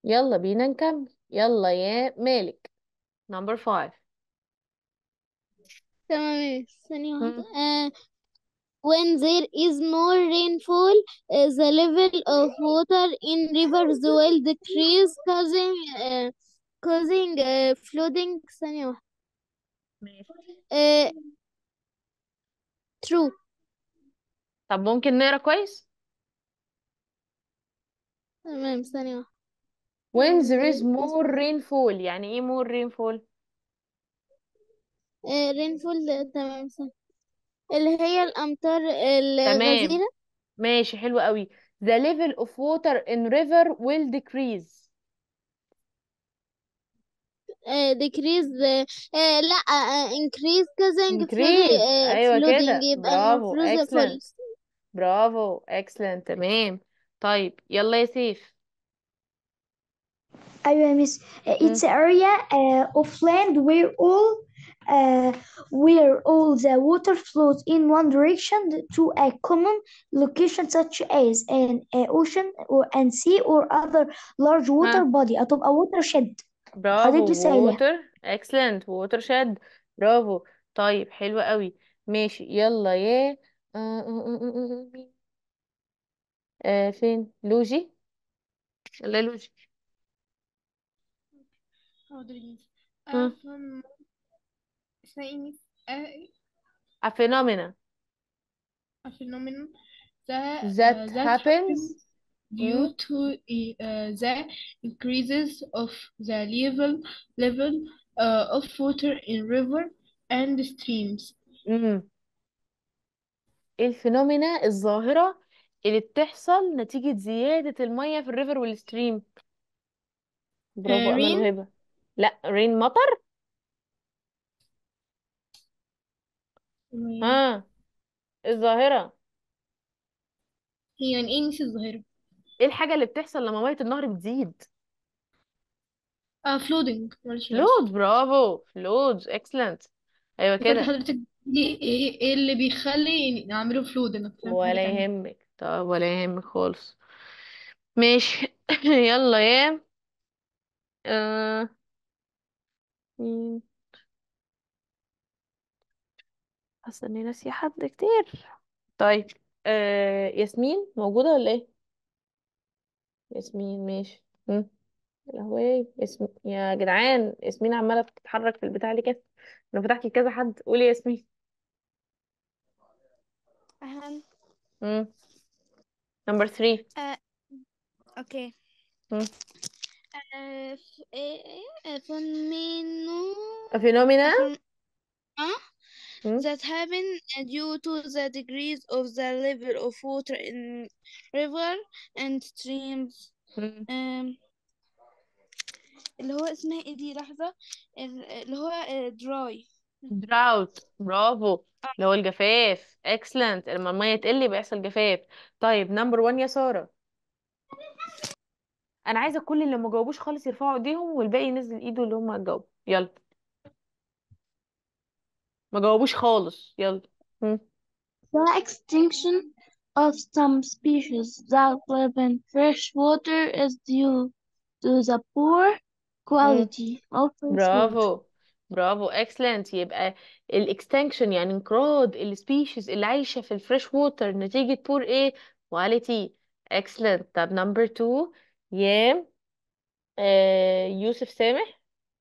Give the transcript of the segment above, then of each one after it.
يلا بينا نكمل يلا يا مالك نمبر فايف تمام ثانية واحدة uh, when there is more rainfall uh, the level of water in rivers will decrease causing uh, causing uh, flooding ثانية واحدة ماشي uh, true طب ممكن نقرا كويس تمام ثانية واحدة when when there there is is more rainfall يعني ايه more rainfall uh, rainfall تمام ثانية اللي هي الأمطار تمام الغزيرة ماشي حلو قوي the level of water in river will decrease uh, decrease uh, uh, لا uh, increase causing flooding, increase uh, ايوه flooding كده يبقى برافو المفروض excellent false برافو excellent تمام طيب يلا يا سيف أيوة يا مس مم. it's area uh, of land where all uh, where all the water flows in one direction to a common location such as an uh, ocean or and sea or other large water ها body هتبقى watershed حضرتك برافو لسه قايلها water excellent watershed برافو طيب حلو قوي ماشي يلا يا آه، آه، آه، آه، آه، مين؟ آه، فين لوجي يلا يا لوجي حاضر يا ميس ها أفهم اسمها ايه ميس a phenomena a phenomenon that, uh, that that happens happens مم. due to uh, the increases of the level level uh, of water in river and streams مم. ايه الفينومينا الظاهرة اللي بتحصل نتيجة زيادة المية في الريفر والستريم برافو uh, أمل rain وهبة لا رين مطر ها الظاهرة هي يعني ايه ميس الظاهرة ايه الحاجة اللي بتحصل لما مية النهر بتزيد اه flooding معلش أنا فلود آسفة برافو فلود اكسلنت ايوه فكرت كده حضرتك دي ايه إيه اللي بيخلي نعمله فلود انا فهمت حاجة ولا تانية يهمك طب ولا يهمك خالص ماشي يلا يا آه... مين؟ حاسه اني ناسيه حد كتير طيب آه... ياسمين موجوده ولا ايه ياسمين ماشي مم. يا لهوي اسم يا جدعان ياسمين عماله بتتحرك في البتاع اللي كده انا فتحت لكذا حد قولي يا ياسمين أهم نمبر 3 uh, okay uh, f- إيه إيه فينومينو فينومينا أفن... آه that happen due to the degrees of the level of water in river and streams um, اللي هو اسمها ايه دي لحظة ال- اللي هو آه، dry دراوت برافو اللي هو الجفاف اكسلنت لما الميه تقل يبقى يحصل جفاف طيب نمبر 1 يا ساره انا عايزه كل اللي ما جاوبوش خالص يرفعوا ايديهم والباقي ينزل ايده اللي هم جاوبوا يلا ما جاوبوش خالص يلا هم. The extinction of some species that live in fresh water is due to the poor هم. quality of fresh water. برافو برافو اكسلنت يبقى الاكستنكشن يعني انقراض السبيشيز اللي عايشه في الفريش ووتر نتيجه بور ايه كواليتي اكسلنت طب نمبر 2 يا آه يوسف سامح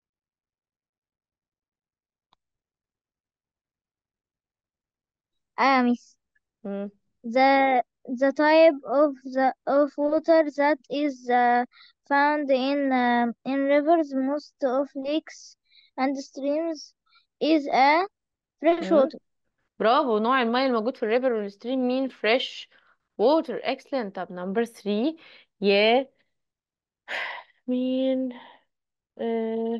آه miss هم. the the type of the of water that is uh, found in um in rivers most of lakes and streams is a fresh هم. water برافو نوع المية الموجود في الريفر والستريم مين فريش ووتر اكسلنت طب نمبر 3 يا مين آه...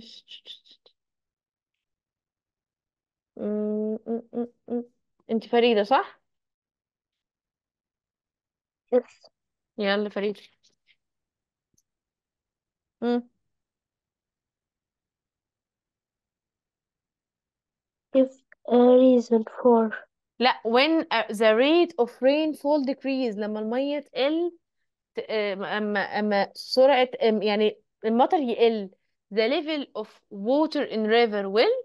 م- م- م- م. انت فريدة صح يلا فريدة م. If a reason for لا when uh, the rate of rainfall decrease لما المية تقل ت- آه، اما اما سرعة أم- يعني المطر يقل the level of water in river will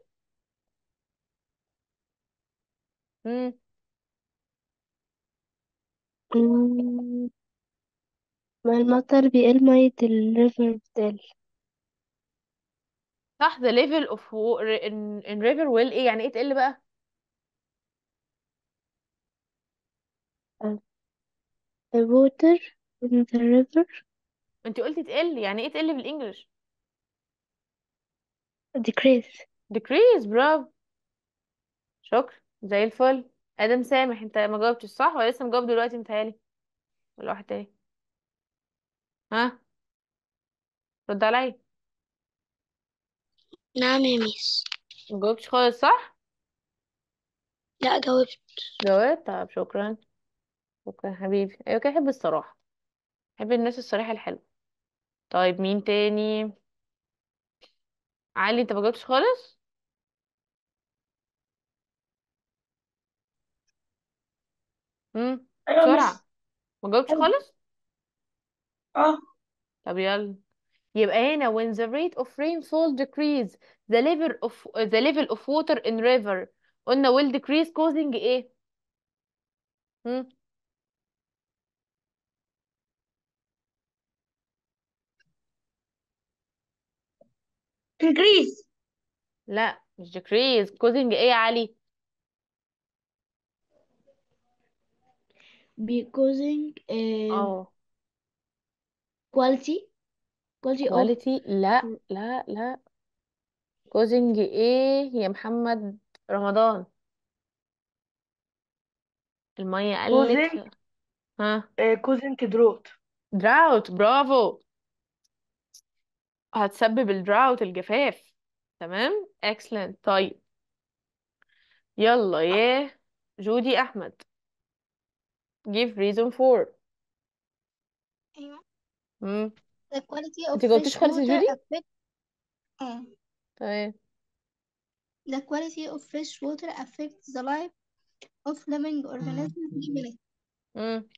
مم. مم، ما المطر بيقل مية الريفر بتقل صح the level of water in, in river will ايه يعني ايه تقل بقى the water in the river انت قلتي تقل يعني ايه تقل بالانجلش decrease decrease برافو شكرا زي الفل ادم سامح انت ما جاوبتش صح ولا لسه مجاوب دلوقتي متهيألي ولا واحد تاني ها رد عليا نعم يا ميس ما جاوبتش خالص صح لا جاوبت جاوبت طب شكرا شكرا حبيبي ايوه كده احب الصراحه احب الناس الصريحه الحلوه طيب مين تاني علي انت ما جاوبتش خالص امم ايوه بسرعه مس ما جاوبتش حلو خالص اه طب يلا يبقى هنا when the rate of rainfall decrease the level of the level of water in river قلنا will decrease causing ايه هم؟ increase لا مش decrease causing ايه يا علي because uh, اه quality quality of quality لا لا لا causing ايه يا محمد رمضان المية قلت causing ها uh, causing drought drought برافو هتسبب الدراوت الجفاف تمام excellent طيب يلا يا جودي احمد give reason for أيوة. مم. The quality of انت جاوبتيش fresh خالص يا water جودي affect uh, تمام the quality of fresh water affects the life of living organisms usually مم.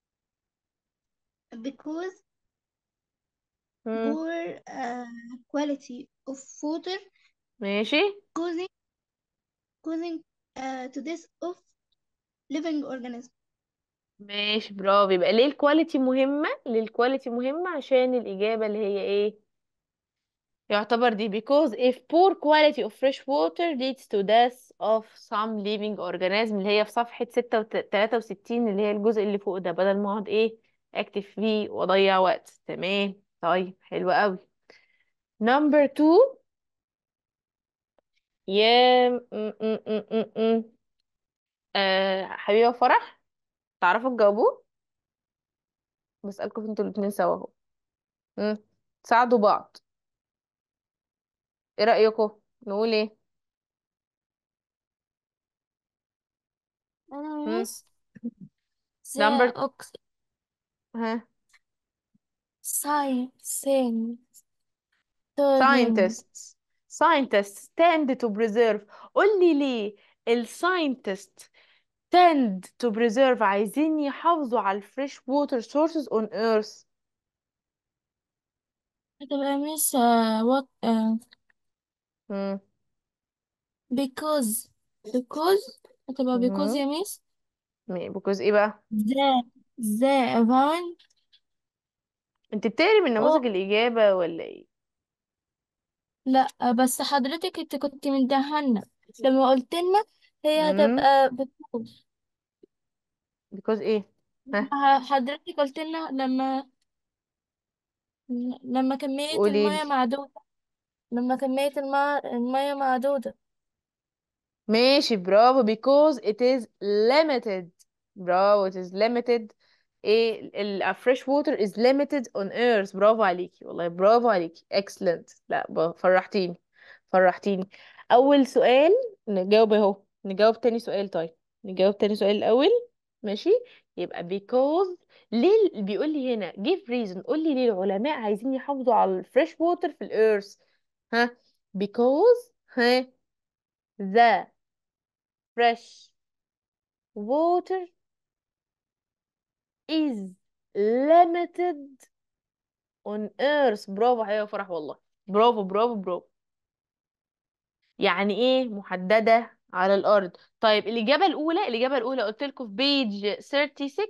because مم. poor uh, quality of water ماشي causing causing uh, to death of living organisms ماشي برافو يبقى ليه الكواليتي مهمة ليه الكواليتي مهمة عشان الإجابة اللي هي ايه يعتبر دي because if poor quality of fresh water leads to death of some living organism اللي هي في صفحة ستة وت- تلاتة وستين اللي هي الجزء اللي فوق ده بدل ما اقعد ايه اكتب فيه واضيع وقت تمام طيب حلو قوي number two يا م- م- م- م- م. آه حبيبة فرح تعرفوا تجاوبوا بسألكم انتوا الاتنين سوا اهو مم. تساعدوا بعض ايه رأيكم نقول ايه أنا مم. مس the number ox ها science turning scientists scientists tend to preserve قول لي ليه ال scientists tend to preserve عايزين يحافظوا على ال fresh water sources on earth هتبقى مس uh, what uh, مم. because because هتبقى because مم. يا مس مي- because ايه بقى the the amount انت بتقري من نموذج of الإجابة ولا ايه لا بس حضرتك انت كنت مدهنا لما قلت لنا هي مم. هتبقى because because ايه ها لما حضرتك قلت لنا لما لما كمية قولي المية لي معدودة لما كمية الماء المية معدودة ماشي برافو because it is limited برافو it is limited ايه ال a fresh water is limited on earth برافو عليكي والله برافو عليكي excellent لا ب- فرحتيني فرحتيني اول سؤال نجاوب اهو نجاوب تاني سؤال طيب نجاوب تاني سؤال الاول ماشي يبقى because ليه بيقول لي هنا give reason قول لي ليه العلماء عايزين يحافظوا على ال fresh water في الارث ها because ها the fresh water is limited on earth برافو حقيقة فرح والله برافو برافو برافو يعني ايه محددة على الأرض طيب الإجابة الأولى الإجابة الأولى قلت لكم في بيج 36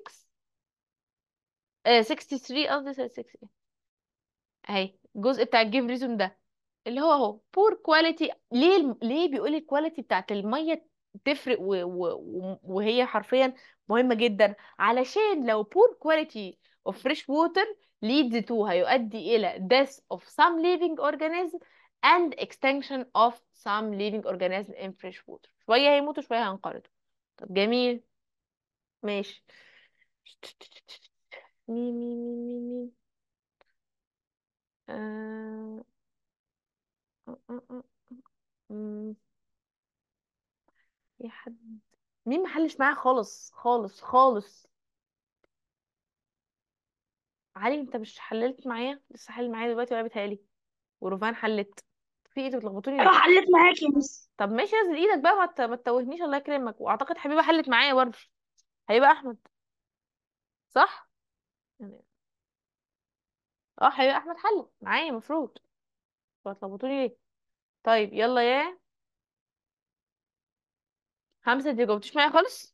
آه 63 قصدي 66 اهي الجزء بتاع الجيف ريزون ده اللي هو اهو بور كواليتي ليه الم- ليه بيقول الكواليتي بتاعت الميه تفرق و... و... و- وهي حرفيا مهمه جدا علشان لو بور كواليتي of fresh water leads to هيؤدي الى death of some living organism and extinction of some living organism in fresh water شويه هيموتوا شويه هينقرضوا طب جميل ماشي مين مين مين مين مين آه... آه، آه، آه. مم. في حد مين محلش معايا خالص خالص خالص علي انت مش حللت معايا لسه حل معايا دلوقتي ولا بتهيألي وروفان حلت في ايه انتوا بتلخبطوني ايوه ليه حليت معاك يا مس طب ماشي نزل ايدك بقى ما ت- ما تتوهنيش الله يكرمك واعتقد حبيبه حلت معايا برضه هيبقى احمد صح يعني اه حبيبه احمد حلت معايا المفروض بتلخبطوني ليه طيب يلا يا همسة انت جاوبتيش معايا خالص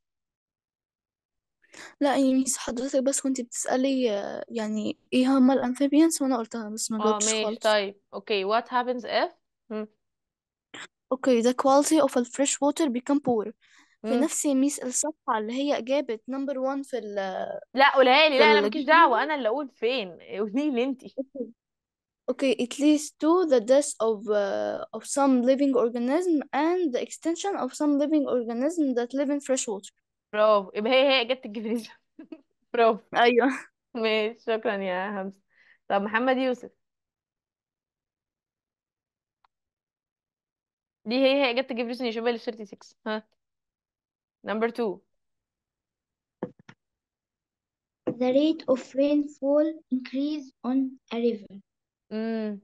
لا يا ميس حضرتك بس كنت بتسألي آه، يعني ايه هما الامفيبيانس وانا قلتها بس ما اه جاوبتش ماشي خالص طيب اوكي what happens if مم. اوكي the quality of the fresh water become poor في مم. نفس يا ميس الصفحة اللي هي جابت number one في ال لا قولها لي في لا انا ال مالكيش دعوه انا اللي اقول فين قولي لي انتي Okay, it leads to the death of uh, of some living organism and the extinction of some living organism that live in fresh water. برافو يبقى هي هي اجابة الجبريل برافو أيوة ماشي شكرا يا همسة طب محمد يوسف دي هي هي اجابة الجبريل يا شباب ال 36 ها نمبر 2 The rate of rainfall increase on a river. امم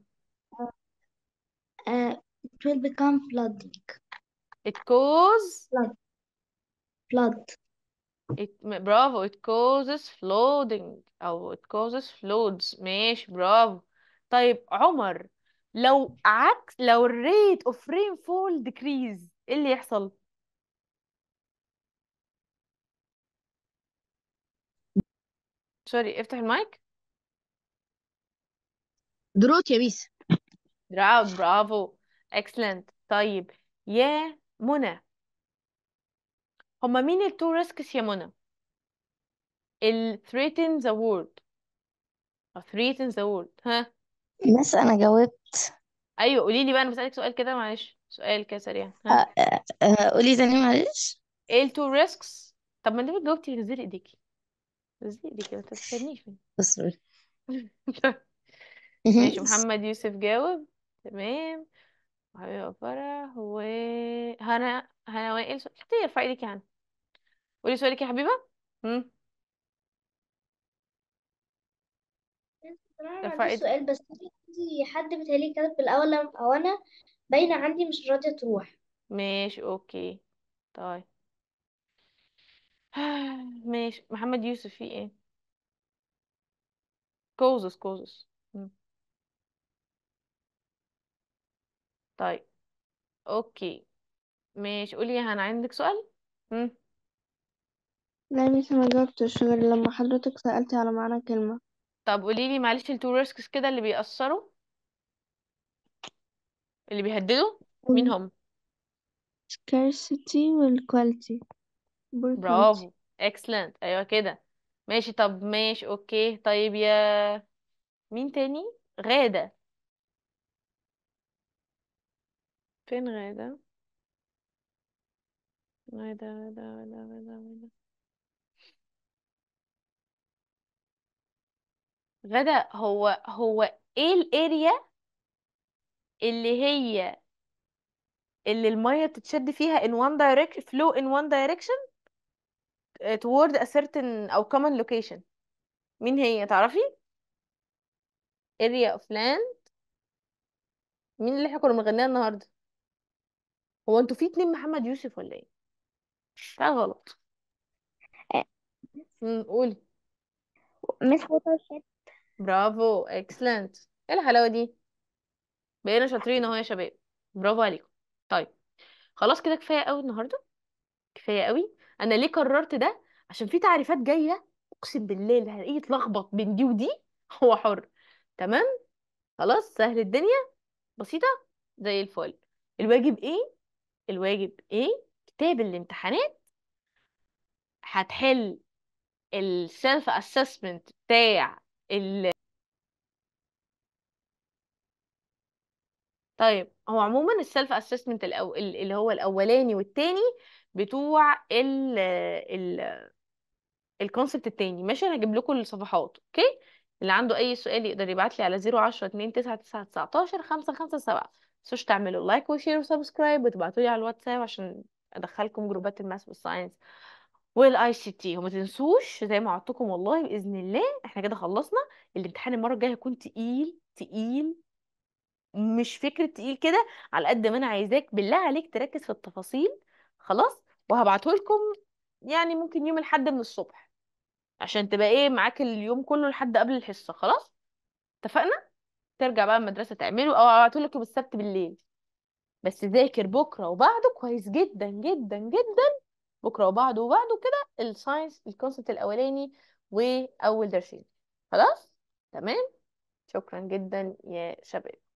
Uh, it will become flooding. it cause Flood. Flood. it برافو it causes flooding او it causes floods ماشي برافو طيب عمر لو عكس لو الريت of rainfall decrease ايه اللي يحصل سوري افتح المايك دروت يا ميس برافو برافو excellent طيب يا منى هما مين التو ريسكس يا منى ال threaten the world أو threaten the world ها بس انا جاوبت ايوه قولي لي بقى انا بسألك سؤال كده معلش سؤال كده سريع ها آه، آه، آه، قولي تاني معلش ايه التو ريسكس طب ما انت جاوبتي نزلي ايديكي نزلي ايديكي ما تستنيش مني اصبر ماشي محمد يوسف جاوب تمام وحبيبة فرح و هنا هنا وائل سؤال كتير ارفعي ايدك يعني قولي سؤالك يا حبيبة هم انا ما ارفعي عنديش ايدك سؤال بس في حد بيتهيألي كتب في الأول أو أنا باينة عندي مش راضية تروح ماشي اوكي طيب ماشي محمد يوسف في ايه كوزس كوزس مم. طيب اوكي ماشي قولي يا هنا عندك سؤال مم. لا ميس ما جاوبتش غير لما حضرتك سألتي على معنى كلمة طب قولي لي معلش التو ريسكس كده اللي بيأثروا اللي بيهددوا مين هم scarcity والquality poor quality برافو excellent ايوه كده ماشي طب ماشي اوكي طيب يا مين تاني غادة فين غادة غادة غادة غادة غادة غادة غادة هو هو ايه الاريا اللي هي اللي المية بتتشد فيها in one direction flow in one direction uh, toward a certain أو common location مين هي تعرفي area of land مين اللي احنا كنا بنغنيها النهاردة هو انتوا في اتنين محمد يوسف ولا ايه تعال غلط آه، امم قولي مس ووتر شيد برافو اكسلنت ايه الحلاوه دي بقينا شاطرين اهو يا شباب برافو عليكم طيب خلاص كده كفايه قوي النهارده كفايه قوي انا ليه قررت ده عشان في تعريفات جايه اقسم بالله اللي هلاقيه يتلخبط بين دي ودي هو حر تمام خلاص سهل الدنيا بسيطه زي الفل الواجب ايه الواجب ايه كتاب الامتحانات هتحل السيلف اسسمنت بتاع ال طيب هو عموما السيلف اسسمنت الأو... ال- اللي هو الاولاني والتاني بتوع ال ال الكونسبت التاني ماشي انا هجيب لكم الصفحات اوكي اللي عنده اي سؤال يقدر يبعت لي على 010 2 9 9 19 5 5 7 متنسوش تعملوا لايك وشير وسبسكرايب وتبعتوا لي على الواتساب عشان ادخلكم جروبات الماس والساينس والاي سي تي وما تنسوش زي ما وعدتكم والله باذن الله احنا كده خلصنا الامتحان المره الجايه هيكون تقيل تقيل مش فكرة تقيل كده على قد ما انا عايزاك بالله عليك تركز في التفاصيل خلاص وهبعته لكم يعني ممكن يوم الاحد من الصبح عشان تبقى ايه معاك اليوم كله لحد قبل الحصة خلاص اتفقنا ترجع بقى المدرسة تعمله او هبعته لكم السبت بالليل بس ذاكر بكرة وبعده كويس جدا جدا جدا بكرة وبعده وبعده كده الساينس الكونسبت الاولاني واول درسين خلاص تمام شكرا جدا يا شباب